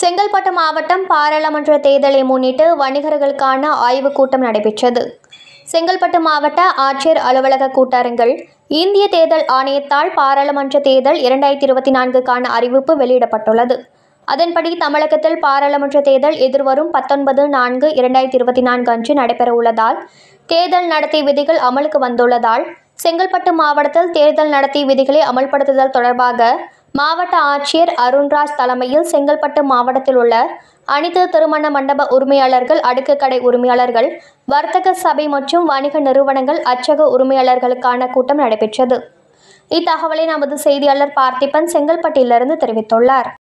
செங்கல்பட்டு மாவட்டம் பாராளுமன்ற தேர்தலை முன்னிட்டு வணிகர்களுக்கான ஆய்வுக் கூட்டம் நடைபெற்றது செங்கல்பட்டு மாவட்ட ஆட்சியர் அலுவலக கூட்டரங்கில் இந்திய தேர்தல் ஆணையத்தால் பாராளுமன்ற தேர்தல் இரண்டாயிரத்தி இருபத்தி நான்குக்கான அறிவிப்பு வெளியிடப்பட்டுள்ளது அதன்படி தமிழகத்தில் பாராளுமன்ற தேர்தல் எதிர்வரும் பத்தொன்பது நான்கு இரண்டாயிரத்தி இருபத்தி நான்கு அன்று நடைபெறவுள்ளதால் தேர்தல் நடத்தை விதிகள் அமலுக்கு வந்துள்ளதால் செங்கல்பட்டு மாவட்டத்தில் தேர்தல் நடத்தை விதிகளை அமல்படுத்துதல் தொடர்பாக மாவட்ட ஆட்சியர் அருண்ராஜ் தலைமையில் செங்கல்பட்டு மாவட்டத்தில் உள்ள அனைத்து திருமண மண்டப உரிமையாளர்கள் அடுக்கு கடை உரிமையாளர்கள் வர்த்தக சபை மற்றும் வணிக நிறுவனங்கள் அச்சக உரிமையாளர்களுக்கான கூட்டம் நடைபெற்றது இத்தகவலை நமது செய்தியாளர் பார்த்திபன் செங்கல்பட்டிலிருந்து தெரிவித்துள்ளார்